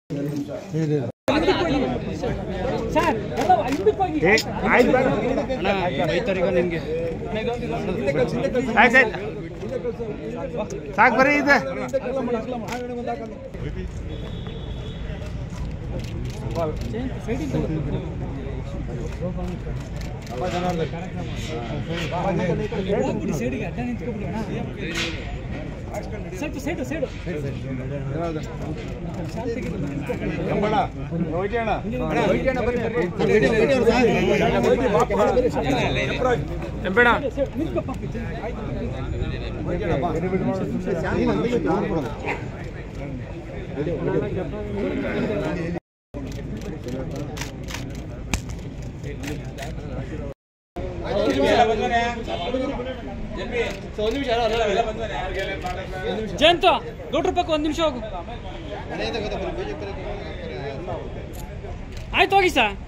ಸಾಕು ಬರೀ ಇದೆ ಹೋಗ್ಬಿಡಿ ಸೈಡಿಗೆ ಅಡ್ಡ ನಿಂತ್ಕೊಬಿಡಿ ಅಣ್ಣ ಸ್ವಲ್ಪ ಸೈಡು ಸೈಡು ನಿಂತ್ಕೊಪ್ಪ ಜಯಂತ ಗೌಡ್ರ ಪಕ್ಕ ಒಂದು ನಿಮಿಷ ಹೋಗು ಆಯ್ತು ಹೋಗಿ ಸರ್